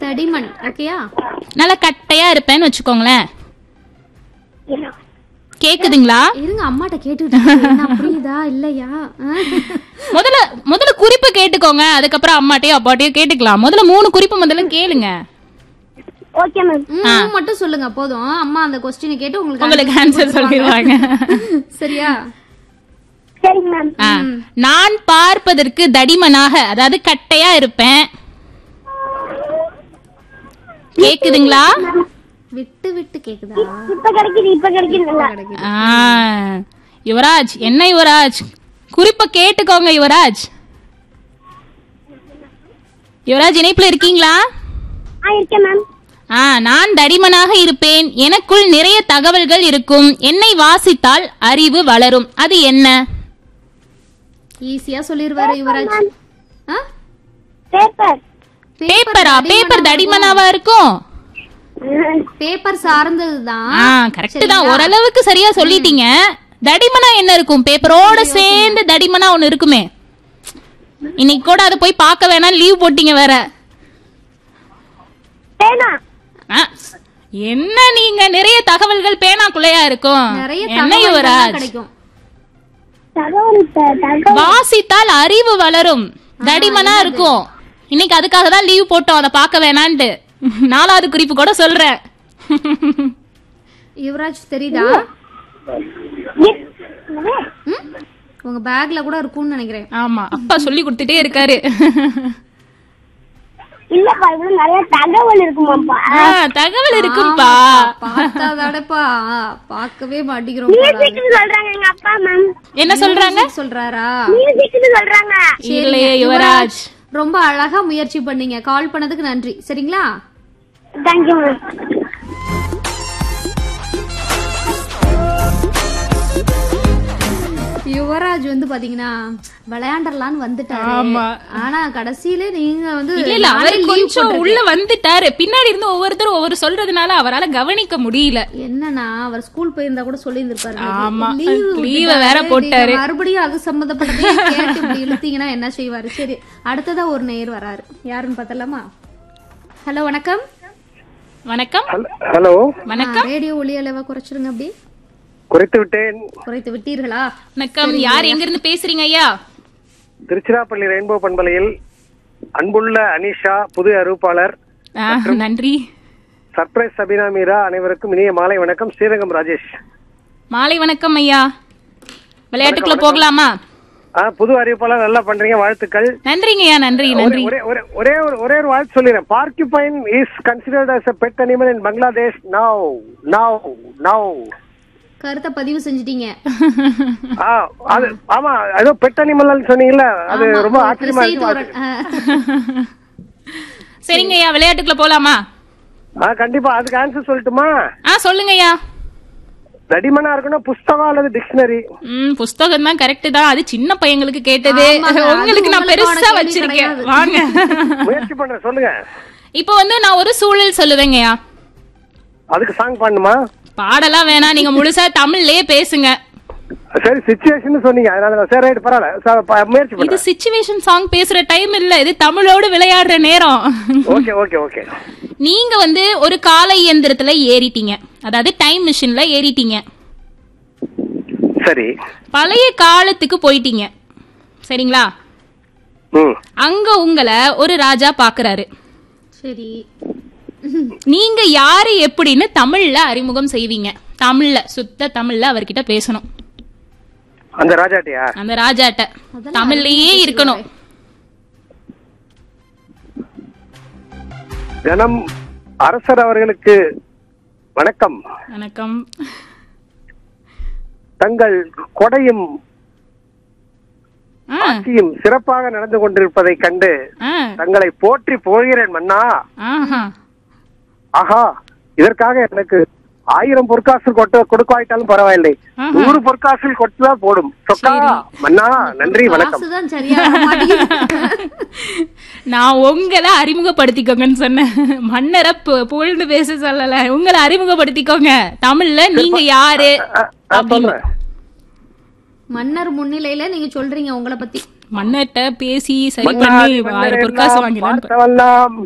தடிமன் ஓகேயா நல்லா கட்டையா இருப்பேன்னு வச்சுக்கோங்களேன் கேக்குதுங்களா இருங்க அம்மாட்ட கேட்டுட்டு என்ன புரியுதா இல்லையா ஆ? முதல்ல முதல்ல குறிப்பு கேட்டுக்கோங்க அதுக்கப்புறம் அம்மாட்டையோ அப்பாட்டையோ கேட்டுக்கலாம் முதல்ல மூணு குறிப்பு முதல்ல கேளுங்க ஓகே மேம் ம், ம் மட்டும் சொல்லுங்க போதும் அம்மா அந்த கொஸ்டினை கேட்டு உங்களுக்கு உங்களுக்கு answer ஆன்சர் சொல்லிடுவாங்க சரியா சரிங்க மேம் ஆ, நான் பார்ப்பதற்கு தடிமனாக அதாவது கட்டையா இருப்பேன் கேக்குதுங்களா விட்டு விட்டு கேக்குதா இப்ப கிடைக்குது இப்ப கிடைக்குது நல்லா ஆ, யுவராஜ் என்ன யுவராஜ் குறிப்பை கேட்டுக்கோங்க யுவராஜ் யுவராஜ் இணைப்புல இருக்கீங்களா ஆ இருக்கேன் மேம் ஆ நான் தடிமனாக இருப்பேன் எனக்குள் நிறைய தகவல்கள் இருக்கும் என்னை வாசித்தால் அறிவு வளரும் அது என்ன ஈஸியா சொல்லிருவாரு யுவராஜ் ஆ? பேப்பர் பேப்பரா பேப்பர் தடிமனாவா இருக்கும் பேப்பர் சார்ந்ததுதான் ஆ கரெக்ட் தான் ஓரளவுக்கு சரியா சொல்லிட்டீங்க தடிமனா என்ன இருக்கும் பேப்பரோட சேர்ந்து தடிமனா ஒண்ணு இருக்குமே இன்னைக்கு கூட அதை போய் பார்க்க வேணாம் லீவ் போட்டீங்க வேற பேனா ஆ, என்ன நீங்க நிறைய தகவல்கள் பேனாக்குள்ளையா இருக்கும் நிறைய என்ன தகவல்கள் யுவராஜ் கிடைக்கும் தகவல் த- தகவல் வாசித்தால் அறிவு வளரும் தடிமனா இருக்கும் இன்னைக்கு அதுக்காக தான் லீவ் போட்டோம் அதை பார்க்க வேணான்ட்டு நாலாவது குறிப்பு கூட சொல்றேன் யுவராஜ் தெரியுதா இ- ம்? உங்க பேக்ல கூட இருக்கும்னு நினைக்கிறேன் ஆமா அப்பா சொல்லி கொடுத்துட்டே இருக்காரு இல்லப்பா இதுல நிறைய தகவல் இருக்குமாப்பா ஆ, தகவல் இருக்குப்பா பார்த்தாதாடப்பா பார்க்கவே மாட்டேங்கிறோம் போல. மியூசிக்னு சொல்றாங்க எங்க அப்பா மேம் என்ன சொல்றாங்க சொல்றாரா மியூசிக்னு சொல்றாங்க இல்லையே யுவராஜ் ரொம்ப அழகா முயற்சி பண்ணீங்க கால் பண்ணதுக்கு நன்றி சரிங்களா தேங்க்யூ மேம் யுவராஜ் வந்து பாத்தீங்கன்னா விளையாண்டலான்னு வந்துட்டாரு ஆமா. ஆனா கடைசியில நீங்க வந்து இல்ல இல்ல நானே அவர் leave கொஞ்சம் போட்டிருக்கேன். உள்ள வந்துட்டாரு பின்னாடி இருந்து ஒவ்வொருத்தரும் ஒவ்வொரு சொல்றதுனால அவரால கவனிக்க முடியல என்னன்னா அவர் ஸ்கூல் போயிருந்தா கூட சொல்லி இருந்திருப்பாரு ஆமா. Leave leave விட்டுட்டாரு. வேற நீங்க போட்டாரு. மறுபடியும் அது சம்பந்தப்பட்டதே கேட்டு இப்படி இழுத்தீங்கன்னா என்ன செய்வாரு சரி அடுத்ததா ஒரு நேயர் வராரு யாருன்னு பார்த்தலாமா ஹலோ வணக்கம் வணக்கம் ஹலோ வணக்கம் ரேடியோ ஒளி அளவை குறைச்சிருங்க அப்படி குறைத்து விட்டேன் குறைத்து விட்டீர்களா வணக்கம் யார் எங்க இருந்து பேசுறீங்க ஐயா திருச்சிராப்பள்ளி ரெயின்போ பண்பலையில் அன்புள்ள அனிஷா புது அறிவிப்பாளர் ஆ, நன்றி சர்ப்ரைஸ் சபீனா மீரா அனைவருக்கும் இனிய மாலை வணக்கம் ஸ்ரீரங்கம் ராஜேஷ் மாலை வணக்கம் ஐயா விளையாட்டுக்குள்ள போகலாமா ஆ புது அறிவிப்பாளர் நல்லா பண்றீங்க வாழ்த்துக்கள் நன்றிங்க ஐயா நன்றி நன்றி ஒரே ஒரே ஒரே ஒரு ஒரே ஒரு வாழ்த்து சொல்லிடுறேன் porcupine is considered as a pet animal in Bangladesh now now now கருத்தை பதிவு செஞ்சிட்டீங்க ஆ அது ஆமா ஏதோ பெட் அனிமல் சொன்னீங்கல்ல அது ஆமா, ரொம்ப ஒரு ஆச்சரியமா இசை இருக்கு தோரண். ஆ. சரிங்க ஐயா விளையாட்டுக்குள்ள போலாமா ஆ கண்டிப்பா அதுக்கு ஆன்சர் சொல்லட்டுமா ஆ சொல்லுங்க ஐயா தடிமனா இருக்கணும் புஸ்தகம் அல்லது டிக்ஷனரி ம் புஸ்தகம் தான் கரெக்ட் தான் அது சின்ன பையங்களுக்கு கேட்டது ஆமாங்க, அது உங்களுக்கு நான் உங்களுக்கான பெருசா கேள்வி வச்சிருக்கேன் கிடையாது. வாங்க முயற்சி பண்றேன் சொல்லுங்க இப்போ வந்து நான் ஒரு சூழல் சொல்லுவேங்கய்யா அதுக்கு சாங் பாடணுமா பாடலாம் வேணாம் நீங்க முழுசா தமிழ்லயே பேசுங்க சரி சுச்சுவேஷன் சொன்னீங்க அதனால தான். சரி ரைட் பரவாயில்ல ச- ப- முயற்சி இது பண்றேன் சிச்சுவேஷன் சாங் பேசுற டைம் இல்ல இது தமிழோடு விளையாடுற நேரம் ஓகே ஓகே ஓகே நீங்க வந்து ஒரு கால இயந்திரத்துல ஏறிட்டீங்க அதாவது டைம் மிஷின்ல ஏறிட்டீங்க சரி பழைய காலத்துக்கு போயிட்டீங்க சரிங்களா ம் அங்க உங்களை ஒரு ராஜா பாக்குறாரு சரி நீங்க யாரு எப்படின்னு தமிழ்ல அறிமுகம் செய்வீங்க தமிழ்ல சுத்த தமிழ்ல அவர்கிட்ட பேசணும் அந்த ராஜாட்டியா அந்த ராஜாட்ட தமிழ்லயே இருக்கணும் கணம் அரசர் அவர்களுக்கு வணக்கம் வணக்கம் தங்கள் கொடையும் ஆ, ஆட்சியும் சிறப்பாக நடந்து கொண்டிருப்பதைக் கண்டு ஆ, தங்களை போற்றி போகிறேன் மன்னா ஆஹா. ஆஹா இதற்காக எனக்கு ஆயிரம் பொற்காசு கொட்ட கொடுக்காவிட்டாலும் பரவாயில்லை ஆஹா. நூறு பொற்காசில் கொட்டுதான் போடும் சொக்கா மன்னா நன்றி வணக்கம் காசுதான் சரியா வர மாட்டேங்குது. நான் உங்களை அறிமுகப்படுத்திக்கோங்கன்னு சொன்னேன் மன்னரை பு- புகழ்ந்து பேச சொல்லல உங்களை அறிமுகப்படுத்திக்கோங்க தமிழ்ல நீங்க யாரு அ, அ, சொல்றேன் மன்னர் முன்னிலையில நீங்க சொல்றீங்க உங்களை பத்தி மன்னர்கிட்ட பேசி சரி மன்னா, பண்ணி ஆறு மன்னரை பொற்காசு எல்லாம் வாங்கிடலாம் பார்த்தவெல்லாம்